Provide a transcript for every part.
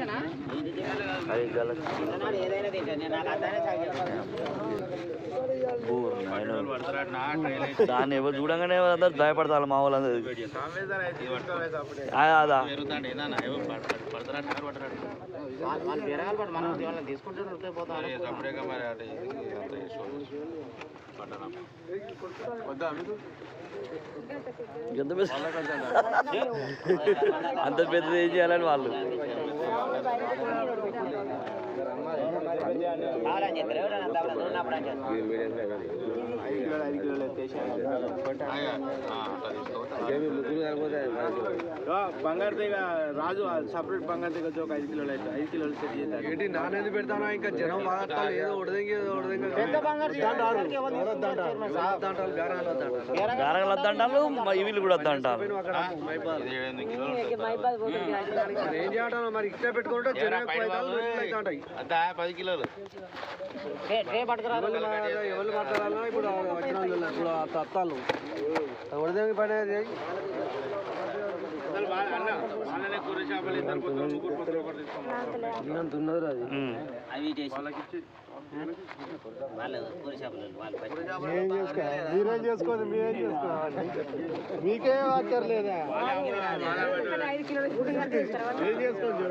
అది గల ఏదైనా తింటాను నాకు అర్థమే ఊరు నాయన. దాన్ని ఎవరు చూడంగానే అందరు భయపడతారు మా వాళ్ళందరూ ఆ, అదా వాళ్ళు పెరగాలి పట్టు మనం వాళ్ళని తీసుకుంటే ఉరికే పోతాం ఎంత పెద్ద అంత పెద్దది ఏం చేయాలని వాళ్ళు కావాలని చెప్పారు ఎవరైనా అంతా నువ్వు ఉన్నప్పుడు అని చెప్పారు. బంగారు తీగ రాజు సపరేట్ బంగారు తీగ వచ్చి ఒక ఐదు కిలోలు అయితే ఐదు కిలోలు సెట్ చేశారు ఏంటి నానేది పెడతానా ఇంకా జనం బాగా ఏదో ఉడదంగి ఏదో ఉడదంగి పెద్ద బంగారు తీసుకుంటే ఎవరు తీసుకుంటారు మరి? గారంగా వద్దంటారు మా వీళ్ళు కూడా వద్దంటారు ఏం చేయడం మరి ఇట్లా పెట్టుకుంటే జనం ఎక్కువ అవుతారు, రేట్లు అవుతాయి. పది కిలోలు ట్రే- ట్రే పట్టుకురా ఎవరు మా- ఎవరు మాట్లాడాలన్నా ఇప్పుడు వచ్చిన వాళ్ళు ఇప్పుడు ఆ తత్తాలు ఉడదంగి పని అది ఉన్నంత ఉన్నది అది ఉమ్. అవి చేసి వాళ్ళు కూర చేపలు వాళ్ళు పచ్చి. ఏం చేసుకో మీరేం చేసుకోండి మీరేం చేసుకోవాలి మీకే ఆచారం లేదా ఏం చేసుకోండి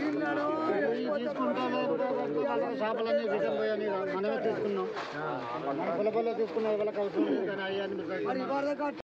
చేపలన్నీ విషం పోయాని మనమే తీసుకున్నాం మన పొల పొల తీసుకున్నాం ఇవాళ కలిసి ఉంది కానీ అయ్యాన్ని